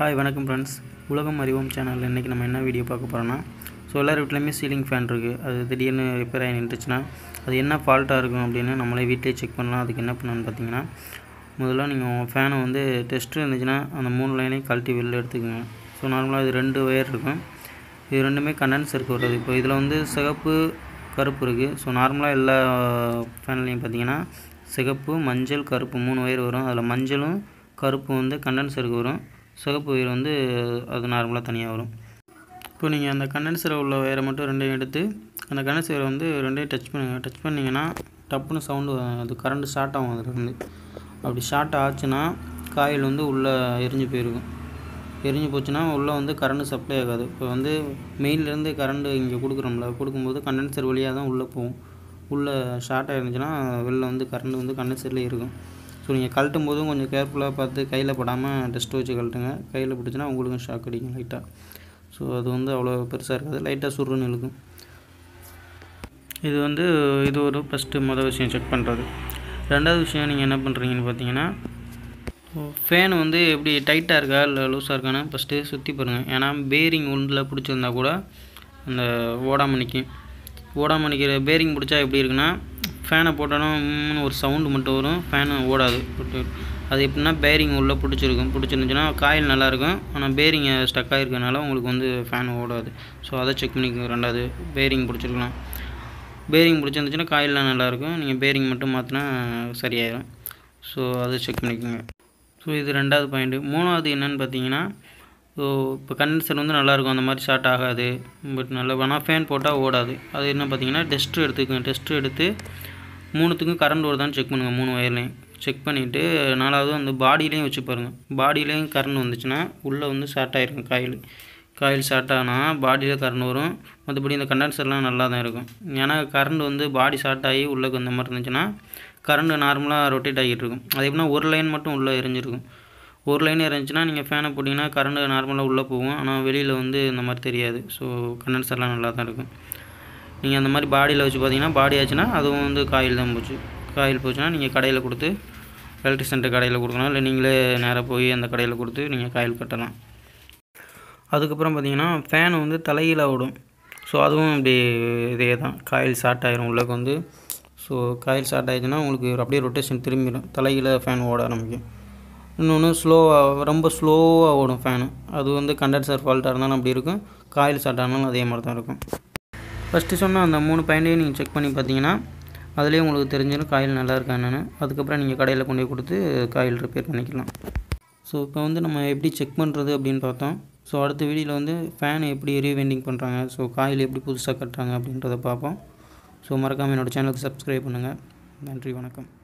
hi வணக்கம் friends உலகம் அறிவோம் சேனலில் இன்றைக்கி நம்ம என்ன வீடியோ பார்க்க போகிறோன்னா ஸோ எல்லார் வீட்லேயுமே சீலிங் ஃபேன் இருக்குது அது திடீர்னு ரிப்பேர் ஆகி நின்றுச்சுன்னா அது என்ன ஃபால்ட்டாக இருக்கும் அப்படின்னு நம்மளே வீட்டிலே செக் பண்ணலாம் அதுக்கு என்ன பண்ணணும்னு பார்த்தீங்கன்னா முதல்ல நீங்கள் ஃபேனை வந்து டெஸ்ட் இருந்துச்சுன்னா அந்த மூணு லைனையும் கழட்டி வெளில எடுத்துக்கோங்க ஸோ நார்மலாக இது ரெண்டு ஒயர் இருக்கும் இது ரெண்டுமே கண்டென்சருக்கு வருது இப்போ இதில் வந்து சிகப்பு கருப்பு இருக்குது ஸோ நார்மலாக எல்லா ஃபேன்லேயும் பார்த்தீங்கன்னா சிகப்பு மஞ்சள் கருப்பு மூணு ஒயர் வரும் அதில் மஞ்சளும் கருப்பு வந்து கண்டென்சருக்கு வரும் சிகப்பு ஒயர் வந்து அது நார்மலாக தனியாக வரும் இப்போ நீங்கள் அந்த கண்டென்சரில் உள்ள ஒயரை மட்டும் ரெண்டையும் எடுத்து அந்த கண்டென்சரை வந்து ரெண்டையும் டச் பண்ணுங்க டச் பண்ணிங்கன்னா டப்புன்னு சவுண்டு அது கரண்ட் ஷார்ட் ஆகும் அதில் இருந்து அப்படி ஷார்ட் ஆச்சுன்னா காயில் வந்து உள்ளே எரிஞ்சு போயிருக்கும் எரிஞ்சு போச்சுன்னா உள்ளே வந்து கரண்ட் சப்ளை ஆகாது இப்போ வந்து மெயின்லேருந்து கரண்ட் இங்கே கொடுக்குறோம்ல கொடுக்கும்போது கண்டென்சர் வழியாக தான் உள்ளே போகும் உள்ளே ஷார்ட் ஆயிருந்துச்சுன்னா வெளில வந்து கரண்ட் வந்து கண்டென்சர்லேயே இருக்கும் ஸோ நீங்கள் கழட்டும் போதும் கொஞ்சம் கேர்ஃபுல்லாக பார்த்து கையில் படாமல் டெஸ்ட் வச்சு கழட்டுங்க கையில் பிடிச்சின்னா உங்களுக்கும் ஷாக் அடிக்கும் லைட்டாக ஸோ அது வந்து அவ்வளோ பெருசாக இருக்காது லைட்டாக சுருன்னு இழுக்கும் இது வந்து இது ஒரு ஃபஸ்ட்டு மொதல் விஷயம் செக் பண்ணுறது ரெண்டாவது விஷயம் நீங்கள் என்ன பண்ணுறீங்கன்னு பார்த்தீங்கன்னா ஃபேன் வந்து எப்படி டைட்டாக இருக்கா இல்லை லூஸாக இருக்கான்னு ஃபஸ்ட்டு சுற்றி பாருங்கள் ஏன்னா பேரிங் உண்டில் பிடிச்சிருந்தா கூட அந்த ஓடாமல் நிற்கும் ஓடாமல் நிற்கிற பேரிங் பிடிச்சா எப்படி இருக்குன்னா ஃபேனை போட்டாலும் ஒரு சவுண்டு மட்டும் வரும் ஃபேனு ஓடாது அது எப்படின்னா பேரிங் உள்ளே பிடிச்சிருக்கும் பிடிச்சிருந்துச்சுன்னா காயில் நல்லாயிருக்கும் ஆனால் பேரிங்கை ஸ்டக் ஆகிருக்கனால உங்களுக்கு வந்து ஃபேன் ஓடாது ஸோ அதை செக் பண்ணிக்கோங்க ரெண்டாவது பேரிங் பிடிச்சிருக்கலாம் பேரிங் பிடிச்சிருந்துச்சுன்னா காயிலெலாம் நல்லாயிருக்கும் நீங்கள் பேரிங் மட்டும் மாற்றினா சரியாயிடும் ஸோ அதை செக் பண்ணிக்கோங்க ஸோ இது ரெண்டாவது பாயிண்ட்டு மூணாவது என்னென்னு பார்த்தீங்கன்னா ஸோ இப்போ கண்டென்சர் வந்து நல்லாயிருக்கும் அந்த மாதிரி ஷார்ட் ஆகாது பட் நல்லா ஆனால் ஃபேன் போட்டால் ஓடாது அது என்ன பார்த்தீங்கன்னா டெஸ்ட்டு எடுத்துக்கோங்க டெஸ்ட்டு எடுத்து மூணுத்துக்கும் கரண்ட் வருதான்னு செக் பண்ணுங்கள் மூணு ஒயர்லையும் செக் பண்ணிவிட்டு நாலாவது அந்த பாடியிலையும் வச்சு பாருங்கள் பாடியிலையும் கரண்ட் வந்துச்சுன்னா உள்ளே வந்து ஷார்ட் ஆகிருக்கும் காயில் காயில் ஷார்ட் ஆனால் பாடியில் கரண்ட் வரும் மற்றபடி இந்த கண்டென்சர்லாம் நல்லா தான் இருக்கும் ஏன்னா கரண்ட் வந்து பாடி ஷார்ட் ஆகி உள்ளே இந்த மாதிரி இருந்துச்சுன்னா கரண்ட் நார்மலாக ரொட்டேட் ஆகிட்டு இருக்கும் அது எப்படின்னா ஒரு லைன் மட்டும் உள்ளே எரிஞ்சிருக்கும் ஒரு லைன் இருந்துச்சுன்னா நீங்கள் ஃபேனை போட்டிங்கன்னா கரண்ட் நார்மலாக உள்ளே போகும் ஆனால் வெளியில் வந்து இந்த மாதிரி தெரியாது ஸோ கண்டென்சர்லாம் நல்லா தான் இருக்கும் நீங்கள் அந்த மாதிரி பாடியில் வச்சு பார்த்தீங்கன்னா பாடி ஆச்சுன்னா அதுவும் வந்து காயில் தான் போச்சு காயில் போச்சுன்னா நீங்கள் கடையில் கொடுத்து எலக்ட்ரிக் கடையில் கொடுக்கணும் இல்லை நீங்களே நேராக போய் அந்த கடையில் கொடுத்து நீங்கள் காயில் கட்டலாம் அதுக்கப்புறம் பார்த்தீங்கன்னா ஃபேன் வந்து தலையில் ஓடும் ஸோ அதுவும் அப்படி இதே தான் காயில் ஷார்ட் ஆயிரும் உள்ளக்கு வந்து ஸோ காயில் ஷார்ட் ஆயிடுச்சுன்னா உங்களுக்கு அப்படியே ரொட்டேஷன் திரும்பிடும் தலையில் ஃபேன் ஓட ஆரம்பிக்கும் இன்னொன்று ஸ்லோவாக ரொம்ப ஸ்லோவாக ஓடும் ஃபேனு அது வந்து கண்டென்சர் ஃபால்ட்டாக இருந்தாலும் அப்படி இருக்கும் காயில் ஷார்ட் ஆனாலும் அதே மாதிரி தான் இருக்கும் ஃபஸ்ட்டு சொன்ன அந்த மூணு பாயிண்ட்டையும் நீங்கள் செக் பண்ணி பார்த்தீங்கன்னா அதுலேயே உங்களுக்கு தெரிஞ்சிடும் காயில் நல்லா இருக்கா என்னென்னு அதுக்கப்புறம் நீங்கள் கடையில் கொண்டு போய் கொடுத்து காயில் ரிப்பேர் பண்ணிக்கலாம் ஸோ இப்போ வந்து நம்ம எப்படி செக் பண்ணுறது அப்படின்னு பார்த்தோம் ஸோ அடுத்த வீடியோவில் வந்து ஃபேன் எப்படி ரீவெண்டிங் பண்ணுறாங்க ஸோ காயில் எப்படி புதுசாக கட்டுறாங்க அப்படின்றத பார்ப்போம் ஸோ மறக்காமல் என்னோடய சேனலுக்கு சப்ஸ்கிரைப் பண்ணுங்கள் நன்றி வணக்கம்